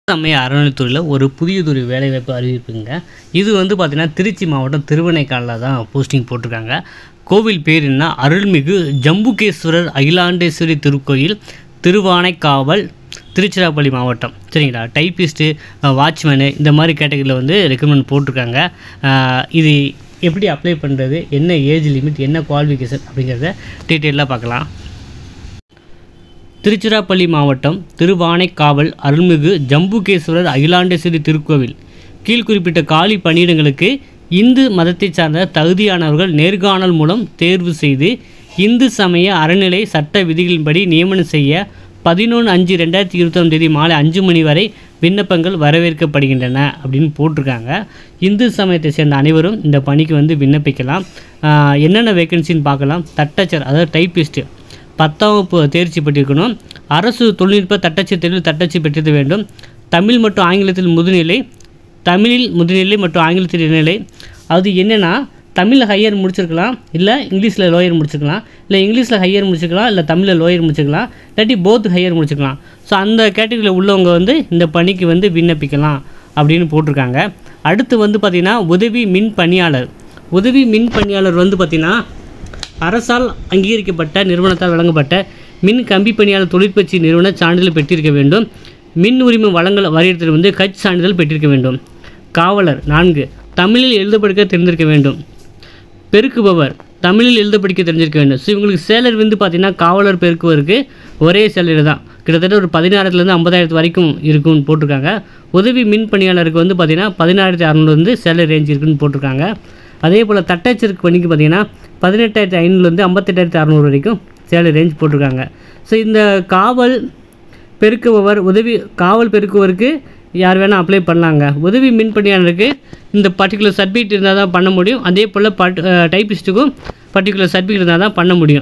சமய அறநிலைத்துறையில் ஒரு புதியதொரு வேலைவாய்ப்பு அறிவிப்புங்க இது வந்து பார்த்திங்கன்னா திருச்சி மாவட்டம் திருவனைக்காலில் தான் போஸ்டிங் போட்டிருக்காங்க கோவில் பேர் என்ன அருள்மிகு ஜம்புகேஸ்வரர் அகிலாண்டேஸ்வரி திருக்கோயில் திருவானைக்காவல் திருச்சிராப்பள்ளி மாவட்டம் சரிங்களா டைப்பிஸ்ட்டு வாட்ச்மேனு இந்த மாதிரி கேட்டகரியில் வந்து ரெக்கமெண்ட் போட்டிருக்காங்க அஹ் இது எப்படி அப்ளை பண்ணுறது என்ன ஏஜ் லிமிட் என்ன குவாலிஃபிகேஷன் அப்படிங்கிறத டீட்டெயிலாக பார்க்கலாம் திருச்சிராப்பள்ளி மாவட்டம் திருவானைக்காவல் அருள்மிகு ஜம்புகேஸ்வரர் அகிலாண்டேஸ்வரி திருக்கோவில் கீழ்குறிப்பிட்ட காலி பணியிடங்களுக்கு இந்து மதத்தைச் சார்ந்த தகுதியானவர்கள் நேர்காணல் மூலம் தேர்வு செய்து இந்து சமய அறநிலை சட்ட விதிகளின்படி நியமனம் செய்ய பதினொன்று அஞ்சு ரெண்டாயிரத்தி இருபத்தாம் தேதி மாலை அஞ்சு மணி வரை விண்ணப்பங்கள் வரவேற்கப்படுகின்றன அப்படின்னு போட்டிருக்காங்க இந்து சமயத்தை சேர்ந்த அனைவரும் இந்த பணிக்கு வந்து விண்ணப்பிக்கலாம் ஆஹ் என்னென்ன வேகன்சின்னு பார்க்கலாம் தட்டச்சர் அதாவது டைப்பிஸ்ட்டு பத்தாம் வகுப்பு தேர்ச்சி பெற்றிருக்கணும் அரசு தொழில்நுட்ப தட்டச்சு தேர்வில் தட்டச்சு பெற்றிருக்க வேண்டும் தமிழ் மற்றும் ஆங்கிலத்தில் முதுநிலை தமிழில் முதுநிலை மற்றும் ஆங்கிலத்தில் இடைநிலை அது என்னென்னா தமிழில் ஹையர் முடிச்சிருக்கலாம் இல்லை இங்கிலீஷில் லோயர் முடிச்சிருக்கலாம் இல்லை இங்கிலீஷில் ஹையர் முடிச்சிருக்கலாம் இல்லை தமிழில் லோயர் முடிச்சிருக்கலாம் இல்லாட்டி போத் ஹையர் முடிச்சிருக்கலாம் ஸோ அந்த கேட்டகரியில் உள்ளவங்க வந்து இந்த பணிக்கு வந்து விண்ணப்பிக்கலாம் அப்படின்னு போட்டிருக்காங்க அடுத்து வந்து பார்த்திங்கன்னா உதவி மின் பணியாளர் உதவி மின் பணியாளர் வந்து பார்த்திங்கன்னா அரசால் அங்கீகரிக்கப்பட்ட நிறுவனத்தால் வழங்கப்பட்ட மின் கம்பி பணியாளர் தொழிற்பயிற்சி நிறுவன சான்றிதழ் பெற்றிருக்க வேண்டும் மின் உரிமை வழங்கல் வாரியத்தில் வந்து கட்ச் சான்றிதழ் பெற்றிருக்க வேண்டும் காவலர் நான்கு தமிழில் எழுத படிக்க தெரிந்திருக்க வேண்டும் பெருக்குபவர் தமிழில் எழுத படிக்க தெரிஞ்சிருக்க வேண்டும் ஸோ இவங்களுக்கு சேலரி வந்து பார்த்திங்கன்னா காவலர் பெருக்குவருக்கு ஒரே சேலரி தான் கிட்டத்தட்ட ஒரு பதினாயிரத்துலேருந்து ஐம்பதாயிரத்து வரைக்கும் இருக்கும்னு போட்டிருக்காங்க உதவி மின் பணியாளருக்கு வந்து பார்த்திங்கன்னா பதினாயிரத்தி அறநூறு வந்து சேலரி ரேஞ்ச் இருக்குன்னு போட்டிருக்காங்க அதே போல் தட்டச்சருக்கு பணிக்கு பார்த்திங்கன்னா பதினெட்டாயிரத்தி ஐநூறுலேருந்து ஐம்பத்தெட்டாயிரத்தி அறநூறு வரைக்கும் சேலரி ரேஞ்ச் போட்டிருக்காங்க ஸோ இந்த காவல் பெருக்குபவர் உதவி காவல் பெருக்குவருக்கு யார் வேணால் அப்ளை பண்ணலாங்க உதவி மின் பணியாளருக்கு இந்த பர்டிகுலர் சர்டிஃபிகேட் இருந்தால் தான் பண்ண முடியும் அதே போல் பட் டைப்பிஸ்ட்டுக்கும் பர்டிகுலர் சர்டிஃபிகேட் இருந்தால் தான் பண்ண முடியும்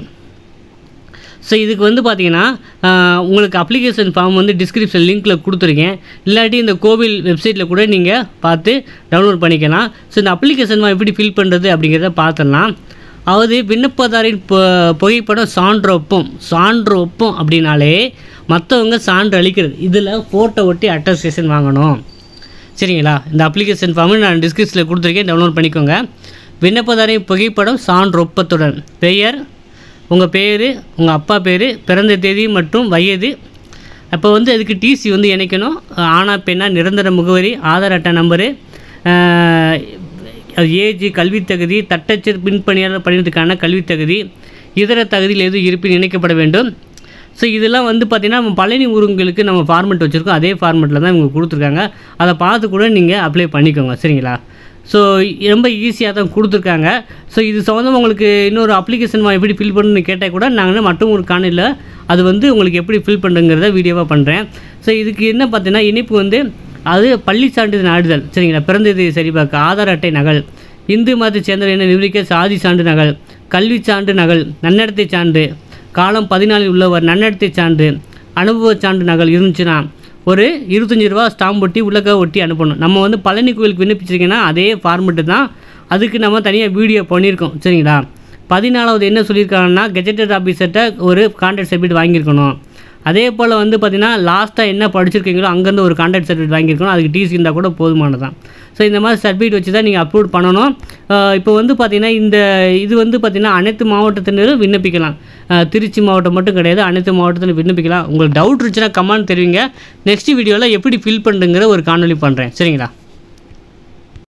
ஸோ இதுக்கு வந்து பார்த்தீங்கன்னா ஆஹ், உங்களுக்கு அப்ளிகேஷன் ஃபார்ம் வந்து டிஸ்கிரிப்ஷன் லிங்க்கில் கொடுத்துருக்கேன் இல்லாட்டி இந்த கோவில் வெப்சைட்டில் கூட நீங்கள் பார்த்து டவுன்லோட் பண்ணிக்கலாம் ஸோ இந்த அப்ளிகேஷன் ஃபார்ம் எப்படி ஃபில் பண்ணுறது அப்படிங்கிறத பார்த்துடலாம் அதாவது விண்ணப்பதாரின் பு- புகைப்படம் சான்று ஒப்பம் சான்று ஒப்பம் அப்படின்னாலே மற்றவங்க சான்று அளிக்கிறது இதில் ஃபோட்டோ ஒட்டி அட்டஸ்டேஷன் வாங்கணும் சரிங்களா இந்த அப்ளிகேஷன் ஃபார்ம் நான் டிஸ்கிரிப்ஷனில் கொடுத்துருக்கேன் டவுன்லோட் பண்ணிக்கோங்க விண்ணப்பதாரின் புகைப்படம் சான்று ஒப்பத்துடன் பெயர் உங்கள் பேர் உங்கள் அப்பா பேர் பிறந்த தேதி மற்றும் வயது அப்போ வந்து அதுக்கு டிசி வந்து இணைக்கணும் ஆனா பெண்ணா நிரந்தர முகவரி ஆதார் அட்டை நம்பரு ஏஜ் கல்வித் தகுதி தட்டச்சர் பின்பணியாளர் பணியத்துக்கான கல்வித் தகுதி இதர தகுதியில் எதுவும் இருப்பின் இணைக்கப்பட வேண்டும் ஸோ இதெல்லாம் வந்து பார்த்திங்கன்னா நம்ம பழனி ஊருங்களுக்கு நம்ம ஃபார்மெட் வச்சுருக்கோம் அதே ஃபார்மெட்டில் தான் இவங்க கொடுத்துருக்காங்க அதை பார்த்து கூட நீங்கள் அப்ளை பண்ணிக்கோங்க சரிங்களா ஸோ ரொம்ப ஈஸியாக தான் கொடுத்துருக்காங்க ஸோ இது சம்மந்தமாக உங்களுக்கு இன்னொரு அப்ளிகேஷன் எப்படி ஃபில் பண்ணணும்னு கேட்டால் கூட நாங்கள் மட்டும் ஒரு காணொலியில் அது வந்து உங்களுக்கு எப்படி ஃபில் பண்ணுங்கிறத வீடியோவாக பண்ணுறேன் ஸோ இதுக்கு என்ன பார்த்தீங்கன்னா இணைப்பு வந்து அது பள்ளி சான்றிதழ் நாடுதல் சரிங்களா பிறந்தது சரிபார்க்க ஆதார் அட்டை நகல் இந்து மதத்தை சேர்ந்தவர் என நிரூபிக்க சாதி சான்று நகல் கல்வி சான்று நகல் நன்னடத்தை சான்று காலம் பதினாலில் உள்ளவர் நன்னடத்தை சான்று அனுபவ சான்று நகல் இருந்துச்சுன்னா ஒரு இருபத்தஞ்சி ரூபா ஸ்டாம்ப் ஒட்டி உள்ளக்க ஒட்டி அனுப்பணும் நம்ம வந்து பழனி கோயிலுக்கு விண்ணப்பிச்சிருக்கீங்கன்னா அதே ஃபார்மெட்டு தான் அதுக்கு நம்ம தனியாக வீடியோ பண்ணியிருக்கோம் சரிங்களா பதினாலாவது என்ன சொல்லியிருக்காங்கன்னா கெஜெட்டட் ஆஃபீஸர்கிட்ட ஒரு கான்ட்ராக்ட் சர்டிஃபிகேட் வாங்கியிருக்கணும் அதே போல் வந்து பார்த்திங்கன்னா லாஸ்ட்டாக என்ன படிச்சிருக்கீங்களோ அங்கேருந்து ஒரு கான்ட்ராக்ட் சர்டிஃபிகேட் வாங்கியிருக்கணும் அதுக்கு டிசி இருந்தால் கூட போதுமானதான் ஸோ இந்த மாதிரி சர்டிஃபிகேட் வச்சு தான் நீங்கள் அப்லோட் பண்ணணும் ஆஹ் இப்போ வந்து பார்த்திங்கன்னா இந்த இது வந்து பார்த்திங்கன்னா அனைத்து மாவட்டத்தினரும் விண்ணப்பிக்கலாம் ஆஹ் திருச்சி மாவட்டம் மட்டும் கிடையாது அனைத்து மாவட்டத்திலும் விண்ணப்பிக்கலாம் உங்களுக்கு டவுட் இருந்துச்சுன்னா கமெண்ட் தெரிவிங்க நெக்ஸ்ட் வீடியோவில் எப்படி ஃபில் பண்ணுங்கிற ஒரு காணொலி பண்ணுறேன் சரிங்களா